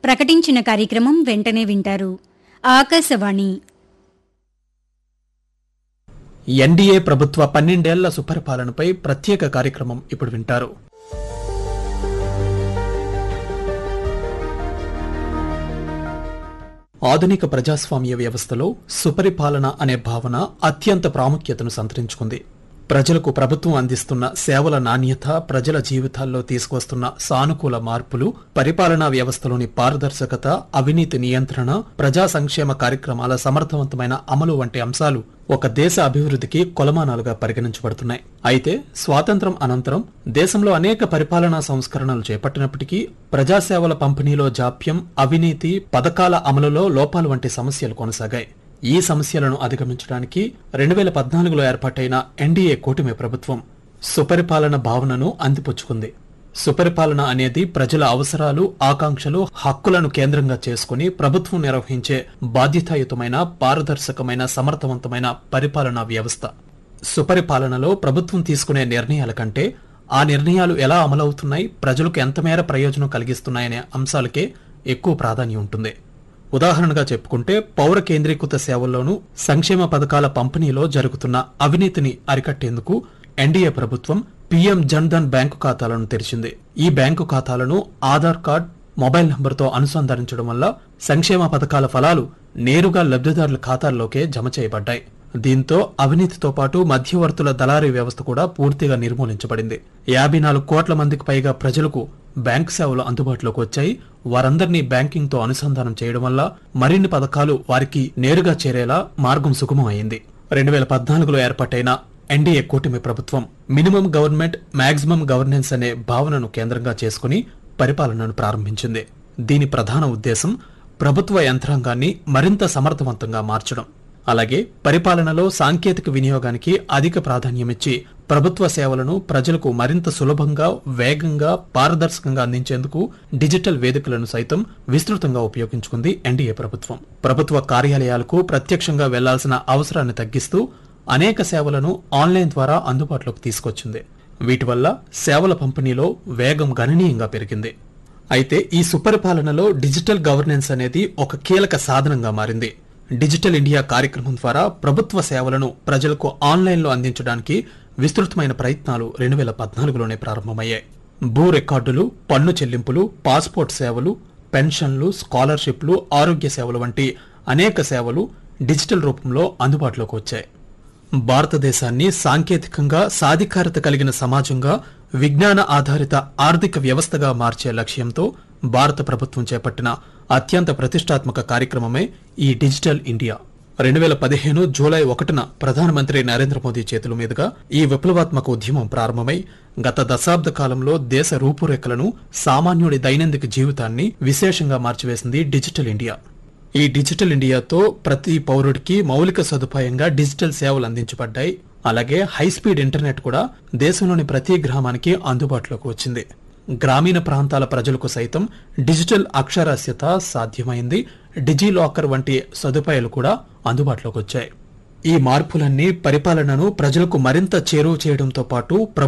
ప్రకటించిన కార్యక్రమం వెంటనే వింటారు ఆకాశవాణి ఎన్డీఏ ప్రభుత్వ పన్నెండేళ్ల సుపరిపాలనపై ప్రత్యేక కార్యక్రమం ఇప్పుడు వింటారు ఆధునిక ప్రజాస్వామ్య వ్యవస్థలో సుపరిపాలన అనే భావన అత్యంత ప్రాముఖ్యతను సంతరించుకుంది ప్రజలకు ప్రభుత్వం అందిస్తున్న సేవల నాణ్యత ప్రజల జీవితాల్లో తీసుకువస్తున్న సానుకూల మార్పులు పరిపాలనా వ్యవస్థలోని పారదర్శకత అవినీతి నియంత్రణ ప్రజా సంక్షేమ కార్యక్రమాల సమర్థవంతమైన అమలు వంటి అంశాలు ఒక దేశ అభివృద్ధికి కొలమానాలుగా పరిగణించబడుతున్నాయి అయితే స్వాతంత్రం అనంతరం దేశంలో అనేక పరిపాలనా సంస్కరణలు చేపట్టినప్పటికీ ప్రజాసేవల పంపిణీలో జాప్యం అవినీతి పథకాల అమలులో లోపాలు వంటి సమస్యలు కొనసాగాయి ఈ సమస్యలను అధిగమించడానికి రెండు వేల పద్నాలుగులో ఏర్పాటైన ఎన్డీఏ కూటమి ప్రభుత్వం సుపరిపాలన భావనను అందిపుచ్చుకుంది సుపరిపాలన అనేది ప్రజల అవసరాలు ఆకాంక్షలు హక్కులను కేంద్రంగా చేసుకుని ప్రభుత్వం నిర్వహించే బాధ్యతాయుతమైన పారదర్శకమైన సమర్థవంతమైన పరిపాలనా వ్యవస్థ సుపరిపాలనలో ప్రభుత్వం తీసుకునే నిర్ణయాల కంటే ఆ నిర్ణయాలు ఎలా అమలవుతున్నాయి ప్రజలకు ఎంతమేర ప్రయోజనం కలిగిస్తున్నాయనే అంశాలకే ఎక్కువ ప్రాధాన్యం ఉంటుంది ఉదాహరణగా చెప్పుకుంటే పౌర కేంద్రీకృత సేవల్లోనూ సంక్షేమ పథకాల పంపిణీలో జరుగుతున్న అవినీతిని అరికట్టేందుకు ఎన్డీఏ ప్రభుత్వం పీఎం జన్ ధన్ బ్యాంకు ఖాతాలను తెరిచింది ఈ బ్యాంకు ఖాతాలను ఆధార్ కార్డ్ మొబైల్ నంబర్తో అనుసంధానించడం వల్ల సంక్షేమ పథకాల ఫలాలు నేరుగా లబ్ధిదారుల ఖాతాల్లోకే జమ చేయబడ్డాయి దీంతో అవినీతితో పాటు మధ్యవర్తుల దళారీ వ్యవస్థ కూడా పూర్తిగా నిర్మూలించబడింది యాభై నాలుగు కోట్ల మందికి పైగా ప్రజలకు బ్యాంకు సేవలు అందుబాటులోకి వచ్చాయి వారందరినీ బ్యాంకింగ్ తో అనుసంధానం చేయడం వల్ల మరిన్ని పథకాలు వారికి నేరుగా చేరేలా మార్గం సుగమం అయింది రెండు వేల పద్నాలుగులో ఏర్పాటైన ఎన్డీఏ కూటమి ప్రభుత్వం మినిమం గవర్నమెంట్ మాక్సిమం గవర్నెన్స్ అనే భావనను కేంద్రంగా చేసుకుని పరిపాలనను ప్రారంభించింది దీని ప్రధాన ఉద్దేశం ప్రభుత్వ యంత్రాంగాన్ని మరింత సమర్థవంతంగా మార్చడం అలాగే పరిపాలనలో సాంకేతిక వినియోగానికి అధిక ప్రాధాన్యమిచ్చి ప్రభుత్వ సేవలను ప్రజలకు మరింత సులభంగా వేగంగా పారదర్శకంగా అందించేందుకు డిజిటల్ వేదికలను సైతం విస్తృతంగా ఉపయోగించుకుంది ఎన్డీఏ ప్రభుత్వం ప్రభుత్వ కార్యాలయాలకు ప్రత్యక్షంగా వెళ్లాల్సిన అవసరాన్ని తగ్గిస్తూ అనేక సేవలను ఆన్లైన్ ద్వారా అందుబాటులోకి తీసుకొచ్చింది వీటి వల్ల సేవల పంపిణీలో వేగం గణనీయంగా పెరిగింది అయితే ఈ సుపరిపాలనలో డిజిటల్ గవర్నెన్స్ అనేది ఒక కీలక సాధనంగా మారింది డిజిటల్ ఇండియా కార్యక్రమం ద్వారా ప్రభుత్వ సేవలను ప్రజలకు ఆన్లైన్లో అందించడానికి విస్తృతమైన ప్రయత్నాలు రెండు వేల పద్నాలుగులోనే ప్రారంభమయ్యాయి భూ రికార్డులు పన్ను చెల్లింపులు పాస్పోర్ట్ సేవలు పెన్షన్లు స్కాలర్షిప్లు ఆరోగ్య సేవలు వంటి అనేక సేవలు డిజిటల్ రూపంలో అందుబాటులోకి వచ్చాయి భారతదేశాన్ని సాంకేతికంగా సాధికారత కలిగిన సమాజంగా విజ్ఞాన ఆధారిత ఆర్థిక వ్యవస్థగా మార్చే లక్ష్యంతో భారత ప్రభుత్వం చేపట్టిన అత్యంత ప్రతిష్టాత్మక కార్యక్రమమే ఈ డిజిటల్ ఇండియా రెండు వేల పదిహేను జూలై ఒకటిన ప్రధానమంత్రి నరేంద్ర మోదీ చేతుల మీదుగా ఈ విప్లవాత్మక ఉద్యమం ప్రారంభమై గత దశాబ్ద కాలంలో దేశ రూపురేఖలను సామాన్యుడి దైనందిక జీవితాన్ని విశేషంగా మార్చివేసింది డిజిటల్ ఇండియా ఈ డిజిటల్ ఇండియాతో ప్రతి పౌరుడికి మౌలిక సదుపాయంగా డిజిటల్ సేవలు అందించబడ్డాయి అలాగే హై స్పీడ్ ఇంటర్నెట్ కూడా దేశంలోని ప్రతి గ్రామానికి అందుబాటులోకి వచ్చింది గ్రామీణ ప్రాంతాల ప్రజలకు సైతం డిజిటల్ అక్షరాస్యత సాధ్యమైంది డిజీ లాకర్ వంటి సదుపాయాలు కూడా అందుబాటులోకి వచ్చాయి ఈ మార్పులన్నీ పరిపాలనను ప్రజలకు మరింత చేరువ చేయడంతో పాటు